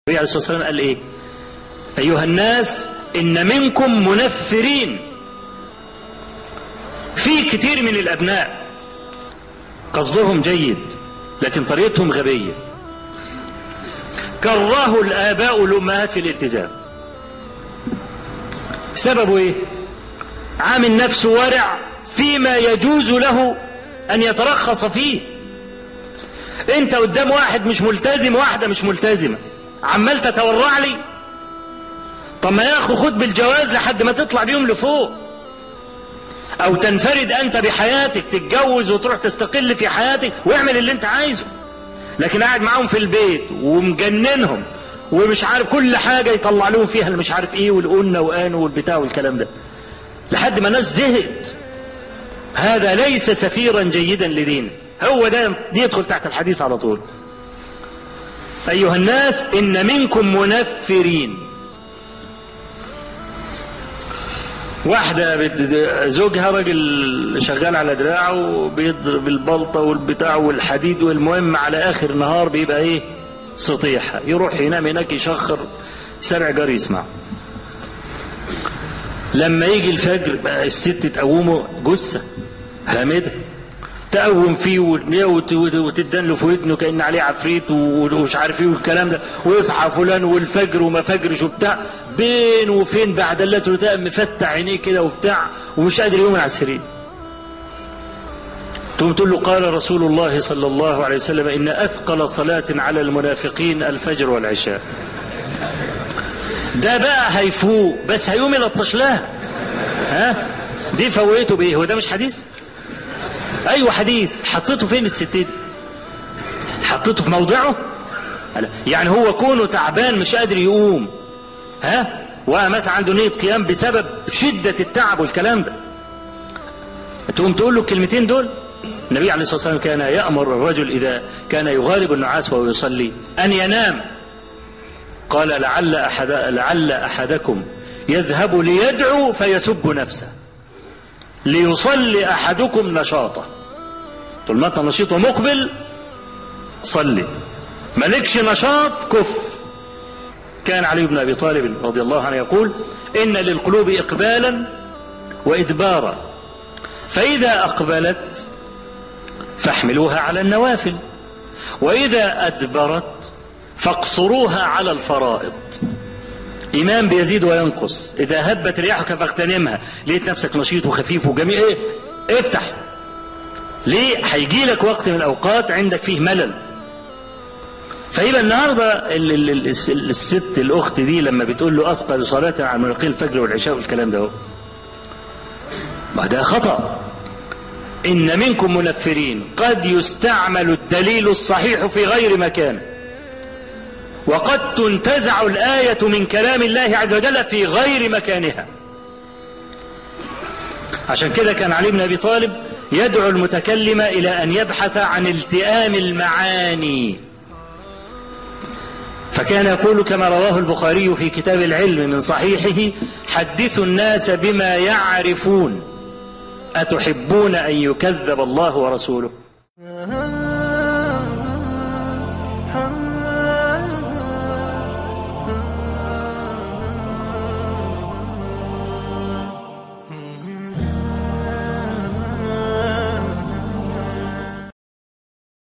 عليه الصلاة والسلام قال إيه أيها الناس إن منكم منفرين في كتير من الأبناء قصدهم جيد لكن طريقتهم غبية كرهوا الآباء والأمهات في الالتزام سببه إيه عامل نفسه ورع فيما يجوز له أن يترخص فيه أنت قدام واحد مش ملتزم واحدة مش ملتزمة عمال تتورع لي طب ما يا اخو خد بالجواز لحد ما تطلع بيهم لفوق او تنفرد انت بحياتك تتجوز وتروح تستقل في حياتك واعمل اللي انت عايزه لكن قاعد معاهم في البيت ومجننهم ومش عارف كل حاجة يطلع لهم فيها اللي مش عارف ايه والقنة وآنه والبتاع والكلام ده لحد ما ناس زهقت هذا ليس سفيرا جيدا لدين هو ده دي يدخل تحت الحديث على طول أيها الناس إن منكم منفرين واحدة بت- زوجها راجل شغال على دراعه بيضرب البلطة والبتاع والحديد والمهم على آخر النهار بيبقى إيه سطيح يروح ينام هناك يشخر سبع جار يسمع لما يجي الفجر بقى الست تقومه جثة هامدة تقوم فيه وت- وت- وتدن له في ودنه كأن عليه عفريت ومش عارف ايه والكلام ده ويصحى فلان والفجر وما فجرش وبتاع بين وفين بعد الله تلتقى مفتح عينيه كده وبتاع ومش قادر يقوم من على السرير تقوم تقول له قال رسول الله صلى الله عليه وسلم إن أثقل صلاة على المنافقين الفجر والعشاء ده بقى هيفوق بس هيقوم يلطش لها ها دي فوقته بايه هو ده مش حديث ايوه حديث حطيته فين الست دي حطيته في موضعه لا. يعني هو كونه تعبان مش قادر يقوم ها ومثلا عنده نية قيام بسبب شدة التعب والكلام ده تقوم تقول له الكلمتين دول النبي عليه الصلاة والسلام كان يأمر الرجل إذا كان يغالب النعاس وهو يصلي أن ينام قال لعل أحد لعل أحدكم يذهب ليدعو فيسب نفسه ليصلي أحدكم نشاطه طول ما أنت نشيط ومقبل صلي مالكش نشاط كف كان علي بن أبي طالب رضي الله عنه يقول إن للقلوب إقبالا وإدبارا فإذا أقبلت فاحملوها على النوافل وإذا أدبرت فاقصروها على الفرائض إيمان بيزيد وينقص إذا هبت رياحك فاغتنمها لقيت نفسك نشيط وخفيف وجميل إيه؟ افتح ليه هيجي لك وقت من الأوقات عندك فيه ملل فيبقى النهارده ال- ال- ال- الس- الست الاخت دي لما بتقول له اثقل صلاه على منقي الفجر والعشاء والكلام ده هو. ما ده خطا ان منكم منفرين قد يستعمل الدليل الصحيح في غير مكانه وقد تنتزع الآية من كلام الله عز وجل في غير مكانها عشان كده كان علي بن أبي طالب يدعو المتكلم إلى أن يبحث عن التئام المعاني فكان يقول كما رواه البخاري في كتاب العلم من صحيحه حدثوا الناس بما يعرفون أتحبون أن يكذب الله ورسوله